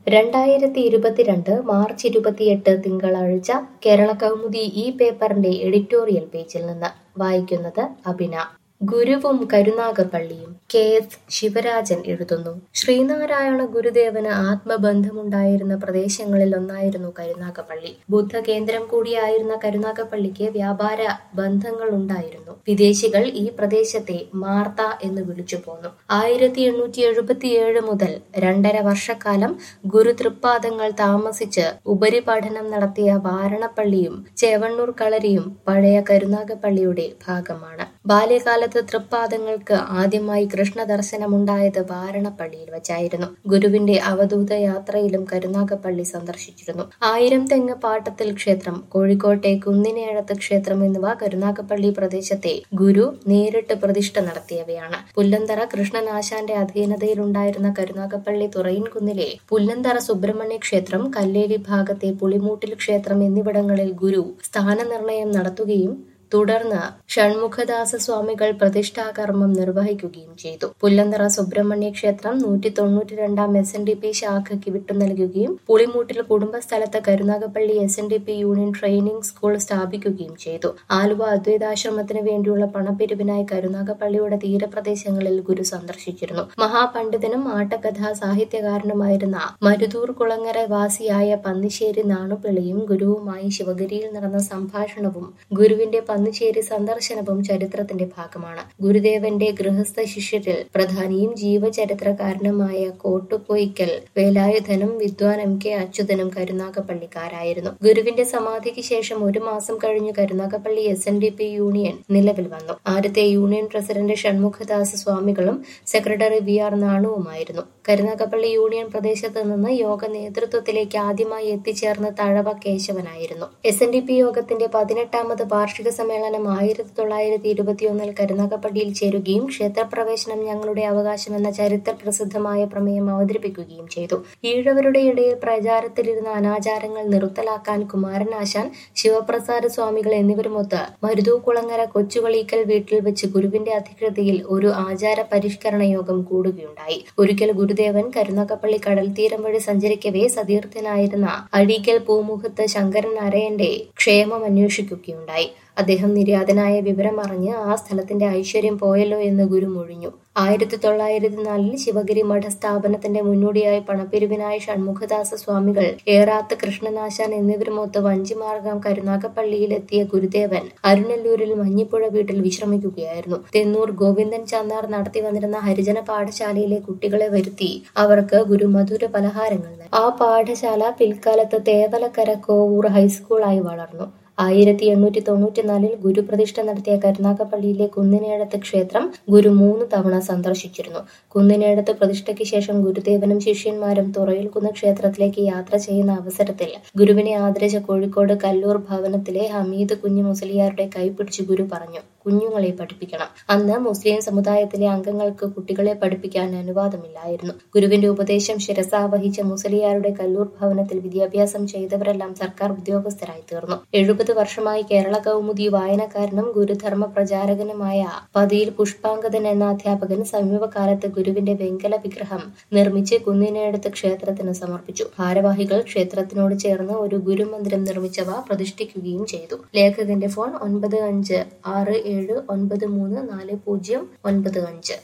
രണ്ടായിരത്തി ഇരുപത്തിരണ്ട് മാർച്ച് ഇരുപത്തിയെട്ട് തിങ്കളാഴ്ച കേരള കൗമുദി ഈ പേപ്പറിന്റെ എഡിറ്റോറിയൽ പേജിൽ നിന്ന് വായിക്കുന്നത് അഭിന ഗുരുവും കരുനാഗപ്പള്ളിയും കെ എസ് ശിവരാജൻ എഴുതുന്നു ശ്രീനാരായണ ഗുരുദേവന് ആത്മബന്ധമുണ്ടായിരുന്ന പ്രദേശങ്ങളിൽ ഒന്നായിരുന്നു കരുനാഗപ്പള്ളി ബുദ്ധകേന്ദ്രം കൂടിയായിരുന്ന കരുനാഗപ്പള്ളിക്ക് വ്യാപാര ബന്ധങ്ങൾ ഉണ്ടായിരുന്നു വിദേശികൾ ഈ പ്രദേശത്തെ മാർത്ത എന്ന് വിളിച്ചു പോന്നു ആയിരത്തി എണ്ണൂറ്റി എഴുപത്തിയേഴ് മുതൽ രണ്ടര വർഷക്കാലം ഗുരു തൃപ്പാദങ്ങൾ താമസിച്ച് ഉപരിപഠനം നടത്തിയ വാരണപ്പള്ളിയും ചേവണ്ണൂർ കളരിയും പഴയ കരുനാഗപ്പള്ളിയുടെ ഭാഗമാണ് ബാല്യകാലത്ത് തൃപ്പാദങ്ങൾക്ക് ആദ്യമായി കൃഷ്ണ ദർശനമുണ്ടായത് വാരണപ്പള്ളിയിൽ വച്ചായിരുന്നു ഗുരുവിന്റെ അവധൂത യാത്രയിലും കരുനാഗപ്പള്ളി സന്ദർശിച്ചിരുന്നു ആയിരം തെങ്ങ് പാട്ടത്തിൽ ക്ഷേത്രം കോഴിക്കോട്ടെ കുന്നിനേഴത്ത് ക്ഷേത്രം എന്നിവ കരുനാഗപ്പള്ളി പ്രദേശത്തെ ഗുരു നേരിട്ട് പ്രതിഷ്ഠ നടത്തിയവയാണ് പുല്ലന്തറ കൃഷ്ണനാശാന്റെ അധീനതയിലുണ്ടായിരുന്ന കരുനാഗപ്പള്ളി തുറയിൻകുന്നിലെ പുല്ലന്തറ സുബ്രഹ്മണ്യ ക്ഷേത്രം കല്ലേരി ഭാഗത്തെ പുളിമൂട്ടിൽ ക്ഷേത്രം എന്നിവിടങ്ങളിൽ ഗുരു സ്ഥാനനിർണയം നടത്തുകയും തുടർന്ന് ഷൺമുഖദാസ സ്വാമികൾ പ്രതിഷ്ഠാകർമ്മം നിർവഹിക്കുകയും ചെയ്തു പുല്ലന്തറ സുബ്രഹ്മണ്യ ക്ഷേത്രം നൂറ്റി തൊണ്ണൂറ്റി രണ്ടാം എസ് എൻ ഡി പി ശാഖയ്ക്ക് വിട്ടു നൽകുകയും പുളിമൂട്ടിൽ കുടുംബസ്ഥലത്ത് Karunagappally S N D P union training school സ്ഥാപിക്കുകയും ചെയ്തു ആലുവ അദ്വൈതാശ്രമത്തിന് വേണ്ടിയുള്ള പണപ്പിരിവിനായി കരുനാഗപ്പള്ളിയുടെ തീരപ്രദേശങ്ങളിൽ ഗുരു സന്ദർശിച്ചിരുന്നു മഹാപണ്ഡിതനും ആട്ടകഥാ സാഹിത്യകാരനുമായിരുന്ന മരുതൂർ കുളങ്ങര വാസിയായ പന്നിശ്ശേരി നാണുപിള്ളയും ഗുരുവുമായി ശിവഗിരിയിൽ നടന്ന സംഭാഷണവും ഗുരുവിന്റെ പന്നിശ്ശേരി സന്ദർശനവും ചരിത്രത്തിന്റെ ഭാഗമാണ് ഗുരുദേവന്റെ ഗൃഹസ്ഥ ശിഷ്യരിൽ പ്രധാനിയും ജീവചരിത്രകാരനുമായ കോട്ടുപൊയ്ക്കൽ വേലായുധനും വിദ്വാൻ എം കെ അച്യുതനും കരുനാഗപ്പള്ളിക്കാരായിരുന്നു ഗുരുവിന്റെ സമാധിക്ക് ശേഷം ഒരു മാസം കഴിഞ്ഞ് Karunagappally S N D P union നിലവിൽ വന്നു ആദ്യത്തെ യൂണിയൻ പ്രസിഡന്റ് ഷൺമുഖദാസ് സ്വാമികളും സെക്രട്ടറി വി ആർ നാണുവുമായിരുന്നു കരുനാഗപ്പള്ളി യൂണിയൻ പ്രദേശത്ത് നിന്ന് യോഗ നേതൃത്വത്തിലേക്ക് ആദ്യമായി എത്തിച്ചേർന്ന തഴവ കേശവനായിരുന്നു എസ് എൻ ഡി പി യോഗത്തിന്റെ പതിനെട്ടാമത് വാർഷിക സമ്മേളനം ആയിരത്തി തൊള്ളായിരത്തി ഇരുപത്തിയൊന്നിൽ കരുനാഗപ്പള്ളിയിൽ ചേരുകയും ക്ഷേത്രപ്രവേശനം ഞങ്ങളുടെ അവകാശം എന്ന ചരിത്ര പ്രസിദ്ധമായ പ്രമേയം അവതരിപ്പിക്കുകയും ചെയ്തു ഈഴവരുടെ ഇടയിൽ പ്രചാരത്തിലിരുന്ന അനാചാരങ്ങൾ നിർത്തലാക്കാൻ കുമാരനാശാൻ ശിവപ്രസാദ സ്വാമികൾ എന്നിവരുമൊത്ത് മരുതൂക്കുളങ്ങര കൊച്ചുകളീക്കൽ വീട്ടിൽ വെച്ച് ഗുരുവിന്റെ അധികൃതയിൽ ഒരു ആചാര പരിഷ്കരണ യോഗം കൂടുകയുണ്ടായി ഒരിക്കൽ ഗുരുദേവൻ കരുനാഗപ്പള്ളി കടൽ തീരം വഴി സഞ്ചരിക്കവേ സതീർത്ഥനായിരുന്ന അഴീക്കൽ പൂമുഖത്ത് ശങ്കരൻ അരയന്റെ ക്ഷേമം അന്വേഷിക്കുകയുണ്ടായി അദ്ദേഹം നിര്യാതനായ വിവരം അറിഞ്ഞ് ആ സ്ഥലത്തിന്റെ ഐശ്വര്യം പോയല്ലോ എന്ന് ഗുരു മൊഴിഞ്ഞു ആയിരത്തി തൊള്ളായിരത്തി നാലിൽ ശിവഗിരി മഠസ്ഥാപനത്തിന്റെ മുന്നോടിയായി പണപ്പിരിവിനായി ഷൺമുഖദാസ സ്വാമികൾ ഏറാത്ത് കൃഷ്ണനാശാൻ എന്നിവരുമൊത്ത് വഞ്ചിമാർഗം കരുനാഗപ്പള്ളിയിലെത്തിയ ഗുരുദേവൻ അരുണല്ലൂരിൽ മഞ്ഞിപ്പുഴ വീട്ടിൽ വിശ്രമിക്കുകയായിരുന്നു തെന്നൂർ ഗോവിന്ദൻ ചാന്നാർ നടത്തി വന്നിരുന്ന ഹരിജന പാഠശാലയിലെ കുട്ടികളെ വരുത്തി അവർക്ക് ഗുരു മധുര പലഹാരങ്ങൾ നൽകി ആ പാഠശാല പിൽക്കാലത്ത് തേവലക്കര കോവൂർ ഹൈസ്കൂളായി വളർന്നു ആയിരത്തി എണ്ണൂറ്റി തൊണ്ണൂറ്റിനാലിൽ ഗുരുപ്രതിഷ്ഠ നടത്തിയ കരുനാഗപ്പള്ളിയിലെ കുന്നിനേടത്ത് ക്ഷേത്രം ഗുരു മൂന്ന് തവണ സന്ദർശിച്ചിരുന്നു കുന്നിനേടത്ത് പ്രതിഷ്ഠയ്ക്ക് ശേഷം ഗുരുദേവനും ശിഷ്യന്മാരും തുറയിൽകുന്ന് ക്ഷേത്രത്തിലേക്ക് യാത്ര ചെയ്യുന്ന അവസരത്തിൽ ഗുരുവിനെ ആദരിച്ച കോഴിക്കോട് കല്ലൂർ ഭവനത്തിലെ ഹമീദ് കുഞ്ഞു മുസ്ലിയാരുടെ കൈപിടിച്ച് ഗുരു പറഞ്ഞു കുഞ്ഞുങ്ങളെ പഠിപ്പിക്കണം അന്ന് മുസ്ലിം സമുദായത്തിലെ അംഗങ്ങൾക്ക് കുട്ടികളെ പഠിപ്പിക്കാൻ അനുവാദമില്ലായിരുന്നു ഗുരുവിന്റെ ഉപദേശം ശിരസാവഹിച്ച മുസ്ലിയാരുടെ കല്ലൂർ ഭവനത്തിൽ വിദ്യാഭ്യാസം ചെയ്തവരെല്ലാം സർക്കാർ ഉദ്യോഗസ്ഥരായി തീർന്നു എഴുപത് വർഷമായി കേരള കൗമുദി വായനക്കാരനും ഗുരുധർമ്മ പ്രചാരകനുമായ പതിയിൽ പുഷ്പാങ്കദൻ എന്ന അധ്യാപകൻ സമീപകാലത്ത് ഗുരുവിന്റെ വെങ്കല വിഗ്രഹം നിർമ്മിച്ച് കുന്നിനടുത്ത് ക്ഷേത്രത്തിന് സമർപ്പിച്ചു ഭാരവാഹികൾ ക്ഷേത്രത്തിനോട് ചേർന്ന് ഒരു ഗുരുമന്ദിരം നിർമ്മിച്ചവ പ്രതിഷ്ഠിക്കുകയും ചെയ്തു ലേഖകന്റെ ഫോൺ ഒൻപത് അഞ്ച് ആറ് ഏഴ് ഒൻപത് മൂന്ന് നാല് പൂജ്യം ഒൻപത് അഞ്ച്